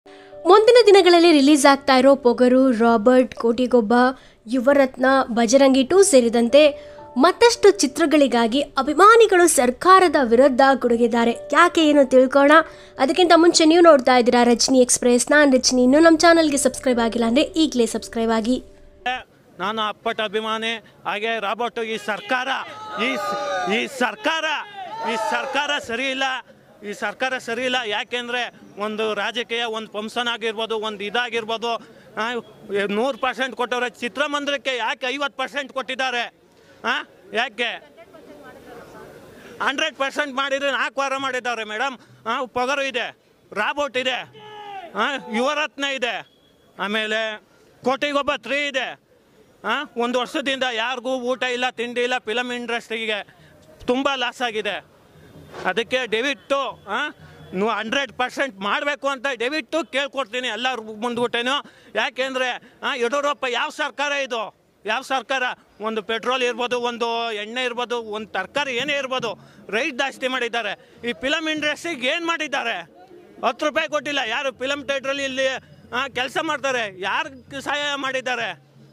ಮುಂದಿನ ದಿನಗಳಲ್ಲಿ ರಿಲೀಸ್ ಆಗ್ತಾ ಇರೋ ಪೊಗರು ರಾಬರ್ಟ್ ಕೋಟಿಗೊಬ್ಬ ಯುವರತ್ನ ಬಜರಂಗಿ ಟೂ ಸೇರಿದಂತೆ ಮತ್ತಷ್ಟು ಚಿತ್ರಗಳಿಗಾಗಿ ಅಭಿಮಾನಿಗಳು ಸರ್ಕಾರದ ವಿರುದ್ಧ ಗುಡುಗಿದ್ದಾರೆ ಯಾಕೆ ಏನು ತಿಳ್ಕೋಣ ಅದಕ್ಕಿಂತ ಮುಂಚೆ ನೀವು ನೋಡ್ತಾ ಇದ್ದೀರಾ ರಜನಿ ಎಕ್ಸ್ಪ್ರೆಸ್ ನಾನು ರಜನಿ ಇನ್ನೂ ನಮ್ಮ ಚಾನಲ್ಗೆ ಸಬ್ಸ್ಕ್ರೈಬ್ ಆಗಿಲ್ಲ ಅಂದರೆ ಈಗಲೇ ಸಬ್ಸ್ಕ್ರೈಬ್ ಆಗಿ ನಾನು ಅಪ್ಪಟ ಅಭಿಮಾನಿ ಹಾಗೆ ರಾಬರ್ಟ್ ಈ ಸರ್ಕಾರ ಈ ಸ- ಈ ಸರ್ಕಾರ ಈ ಸರ್ಕಾರ ಸರಿ ಇಲ್ಲ ಈ ಸರ್ಕಾರ ಸರಿ ಇಲ್ಲ ಯಾಕೆಂದರೆ ಒಂದು ರಾಜಕೀಯ ಒಂದು ಫಂಕ್ಷನ್ ಆಗಿರ್ಬೋದು ಒಂದು ಇದಾಗಿರ್ಬೋದು ನೂರು ಪರ್ಸೆಂಟ್ ಕೊಟ್ಟವ್ರೆ ಚಿತ್ರಮಂದಿರಕ್ಕೆ ಯಾಕೆ ಐವತ್ತು ಪರ್ಸೆಂಟ್ ಕೊಟ್ಟಿದ್ದಾರೆ ಹಾಂ ಯಾಕೆ ಹಂಡ್ರೆಡ್ ಪರ್ಸೆಂಟ್ ಮಾಡಿದ್ರೆ ನಾಲ್ಕು ವಾರ ಮಾಡಿದ್ದಾರೆ ಮೇಡಮ್ ಹಾಂ ಪೊಗರು ಇದೆ ರಾಬೋಟ್ ಇದೆ ಹಾಂ ಯುವರತ್ನ ಇದೆ ಆಮೇಲೆ ಕೋಟಿಗೊಬ್ಬ ತ್ರೀ ಇದೆ ಹಾಂ ಒಂದು ವರ್ಷದಿಂದ ಯಾರಿಗೂ ಊಟ ಇಲ್ಲ ತಿಂಡಿ ಇಲ್ಲ ಫಿಲಮ್ ಇಂಡಸ್ಟ್ರಿಗೆ ತುಂಬ ಲಾಸ್ ಆಗಿದೆ ಅದಕ್ಕೆ ಡೆವಿಟ್ಟು ಹಾಂ ನೀವು ಹಂಡ್ರೆಡ್ ಪರ್ಸೆಂಟ್ ಮಾಡಬೇಕು ಅಂತ ಡೆವಿಟ್ಟು ಕೇಳ್ಕೊಡ್ತೀನಿ ಎಲ್ಲರ ಮುಂದ್ಬಿಟ್ಟೇನು ಯಾಕೆಂದರೆ ಹಾಂ ಯಡಿಯೂರಪ್ಪ ಯಾವ ಸರ್ಕಾರ ಇದು ಯಾವ ಸರ್ಕಾರ ಒಂದು ಪೆಟ್ರೋಲ್ ಇರ್ಬೋದು ಒಂದು ಎಣ್ಣೆ ಇರ್ಬೋದು ಒಂದು ತರಕಾರಿ ಏನೇ ಇರ್ಬೋದು ರೈಟ್ ಜಾಸ್ತಿ ಮಾಡಿದ್ದಾರೆ ಈ ಫಿಲಮ್ ಇಂಡಸ್ಟ್ರಿಗೆ ಏನು ಮಾಡಿದ್ದಾರೆ ಹತ್ತು ರೂಪಾಯಿ ಕೊಟ್ಟಿಲ್ಲ ಯಾರು ಫಿಲಮ್ ಥಿಯೇಟ್ರಲ್ಲಿ ಇಲ್ಲಿ ಕೆಲಸ ಮಾಡ್ತಾರೆ ಯಾರು ಸಹಾಯ ಮಾಡಿದ್ದಾರೆ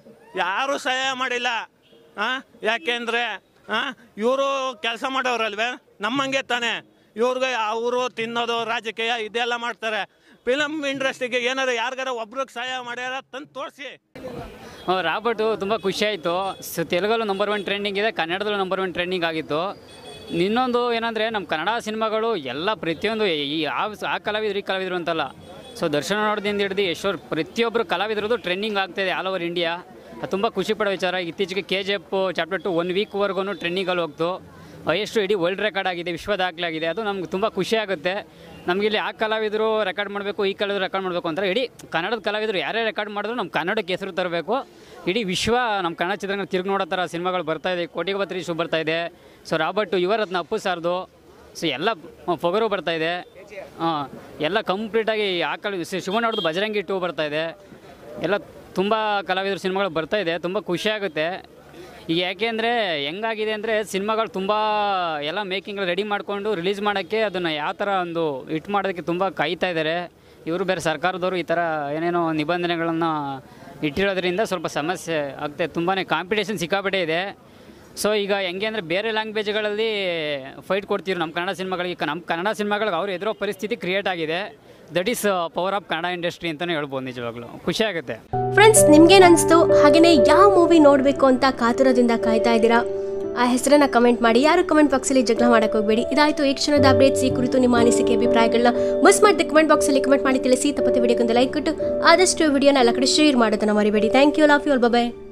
ಯಾರೂ ಸಹಾಯ ಮಾಡಿಲ್ಲ ಹಾಂ ಯಾಕೆಂದರೆ ಹಾಂ ಇವರು ಕೆಲಸ ಮಾಡೋರಲ್ವೇ ನಮ್ಮಂಗೆ ತಾನೆ ಇವ್ರಿಗೆ ಅವರು ತಿನ್ನೋದು ರಾಜಕೀಯ ಇದೆಲ್ಲ ಮಾಡ್ತಾರೆ ಫಿಲಮ್ ಇಂಡಸ್ಟ್ರಿಗೆ ಏನಾರು ಯಾರಿಗಾರ ಒಬ್ರಿಗೆ ಸಹಾಯ ಮಾಡ್ಯಾರ ತಂದು ತೋರಿಸಿ ಹ್ಮ್, ರಾಬರ್ಟು ತುಂಬ ಖುಷಿ ಆಯಿತು ಸ ತೆಲುಗಲ್ಲೂ ನಂಬರ್ ಒನ್ ಟ್ರೆಂಡಿಂಗ್ ಇದೆ ಕನ್ನಡದಲ್ಲೂ ನಂಬರ್ ಒನ್ ಟ್ರೆಂಡಿಂಗ್ ಆಗಿತ್ತು ಇನ್ನೊಂದು ಏನಂದರೆ ನಮ್ಮ ಕನ್ನಡ ಸಿನಿಮಾಗಳು ಎಲ್ಲ ಪ್ರತಿಯೊಂದು ಈ ಆ ಆ ಕಲಾವಿದರು ಈ ಕಲಾವಿದರು ಅಂತಲ್ಲ ಸೊ ದರ್ಶನ ನೋಡೋದಿಂದ ಹಿಡಿದು ಎಷ್ಟೋ ಪ್ರತಿಯೊಬ್ಬರು ಕಲಾವಿದರದ್ದು ಟ್ರೆಂಡಿಂಗ್ ಆಗ್ತಾಯಿದೆ ಆಲ್ ಓವರ್ ಇಂಡಿಯಾ ಅದು ತುಂಬ ಖುಷಿ ಪಡೋ ವಿಚಾರ ಇತ್ತೀಚೆಗೆ K G F chapter two one ವೀಕ್ವರೆಗೂ ಟ್ರೆಂಡಿಂಗಲ್ಲಿ ಹೋಗ್ತು ಎಷ್ಟು ಇಡೀ ವರ್ಲ್ಡ್ ರೆಕಾರ್ಡ್ ಆಗಿದೆ ವಿಶ್ವ ದಾಖಲೆ ಆಗಿದೆ ಅದು ನಮ್ಗೆ ತುಂಬ ಖುಷಿ ಆಗುತ್ತೆ ನಮಗಿಲ್ಲಿ ಆ ಕಲಾವಿದರು ರೆಕಾರ್ಡ್ ಮಾಡಬೇಕು ಈ ಕಲಾವಿದರು ರೆಕಾರ್ಡ್ ಮಾಡಬೇಕು ಅಂದರೆ ಇಡೀ ಕನ್ನಡದ ಕಲಾವಿದರು ಯಾರೇ ರೆಕಾರ್ಡ್ ಮಾಡಿದ್ರು ನಮ್ಮ ಕನ್ನಡಕ್ಕೆ ಹೆಸರು ತರಬೇಕು ಇಡೀ ವಿಶ್ವ ನಮ್ಮ ಕನ್ನಡ ಚಿತ್ರಗಳನ್ನ ತಿರುಗಿ ನೋಡೋ ಥರ ಸಿನಿಮಾಗಳು ಬರ್ತಾ ಇದೆ ಕೋಟಿಗೆ ಬತ್ರಿ ಶು ಬರ್ತಾ ಇದೆ ಸೊ ರಾಬರ್ಟು ಯುವರತ್ನ ಅಪ್ಪು ಸಾರ್ದು ಸೊ ಎಲ್ಲ ಫೊಗರು ಬರ್ತಾ ಇದೆ ಹಾಂ ಎಲ್ಲ ಕಂಪ್ಲೀಟಾಗಿ ಆ ಕಲ ಶಿವಣ್ಣ ಅವ್ರದ್ದು ಬಜರಂಗಿ ಟೂ ಬರ್ತಾ ಇದೆ ಎಲ್ಲ ತುಂಬ ಕಲಾವಿದರು ಸಿನಿಮಾಗಳು ಬರ್ತಾ ಇದೆ ತುಂಬ ಖುಷಿ ಆಗುತ್ತೆ ಈಗ ಯಾಕೆ ಅಂದರೆ ಹೆಂಗಾಗಿದೆ ಅಂದರೆ ಸಿನಿಮಾಗಳು ತುಂಬ ಎಲ್ಲ ಮೇಕಿಂಗ್ ರೆಡಿ ಮಾಡಿಕೊಂಡು ರಿಲೀಸ್ ಮಾಡೋಕ್ಕೆ ಅದನ್ನು ಯಾವ ಥರ ಒಂದು ಹಿಟ್ ಮಾಡೋದಕ್ಕೆ ತುಂಬ ಕಾಯ್ತಾ ಇದ್ದಾರೆ ಇವರು ಬೇರೆ ಸರ್ಕಾರದವರು ಈ ಥರ ಏನೇನೋ ನಿಬಂಧನೆಗಳನ್ನು ಇಟ್ಟಿರೋದ್ರಿಂದ ಸ್ವಲ್ಪ ಸಮಸ್ಯೆ ಆಗ್ತದೆ ತುಂಬಾ ಕಾಂಪಿಟೇಷನ್ ಸಿಕ್ಕಾಪಟ್ಟೆ ಇದೆ ಸೊ ಈಗ ಹೆಂಗೆ ಅಂದರೆ ಬೇರೆ ಲ್ಯಾಂಗ್ವೇಜ್ಗಳಲ್ಲಿ ಫೈಟ್ ಕೊಡ್ತೀವಿ ನಮ್ಮ ಕನ್ನಡ ಸಿನಿಮಾಗಳಿಗೆ ಈಗ ನಮ್ಮ ಕನ್ನಡ ಸಿನಿಮಾಗಳಿಗೆ ಅವ್ರು ಎದುರೋ ಪರಿಸ್ಥಿತಿ ಕ್ರಿಯೇಟ್ ಆಗಿದೆ that is power of Kannada industry ಅಂತಲೇ ಹೇಳ್ಬೋದು ನಿಜವಾಗ್ಲೂ ಖುಷಿ ಆಗುತ್ತೆ ಫ್ರೆಂಡ್ಸ್ ನಿಮ್ಗೇನ್ ಅನಿಸ್ತು ಹಾಗೆಯೇ ಯಾವ ಮೂವಿ ನೋಡಬೇಕು ಅಂತ ಕಾತುರದಿಂದ ಕಾಯ್ತಾ ಇದ್ದೀರಾ ಆ ಹೆಸರನ್ನ ಕಮೆಂಟ್ ಮಾಡಿ ಯಾರು ಕಮೆಂಟ್ ಬಾಕ್ಸಲ್ಲಿ ಜಗಳ ಮಾಡಕ್ಕೆ ಹೋಗಬೇಡಿ ಇದಾಯಿತು ಈ ಕ್ಷಣದ ಅಪ್ಡೇಟ್ಸ್ ಈ ಕುರಿತು ನಿಮ್ಮ ಅನಿಸಿಕೆ ಅಭಿಪ್ರಾಯಗಳನ್ನ ಮಿಸ್ ಮಾಡಿದ ಕಮೆಂಟ್ ಬಾಕ್ಸಲ್ಲಿ ಕಮೆಂಟ್ ಮಾಡಿ ತಿಳಿಸಿ ತಪ್ಪತ್ತೆ ವಿಡಿಯೋಗೊಂದು ಲೈಕ್ ಕೊಟ್ಟು ಆದಷ್ಟು ವಿಡಿಯೋನ ಎಲ್ಲ ಕಡೆ ಶೇರ್ ಮಾಡೋದನ್ನ ಮರಿಬೇಡಿ thank you love you all bye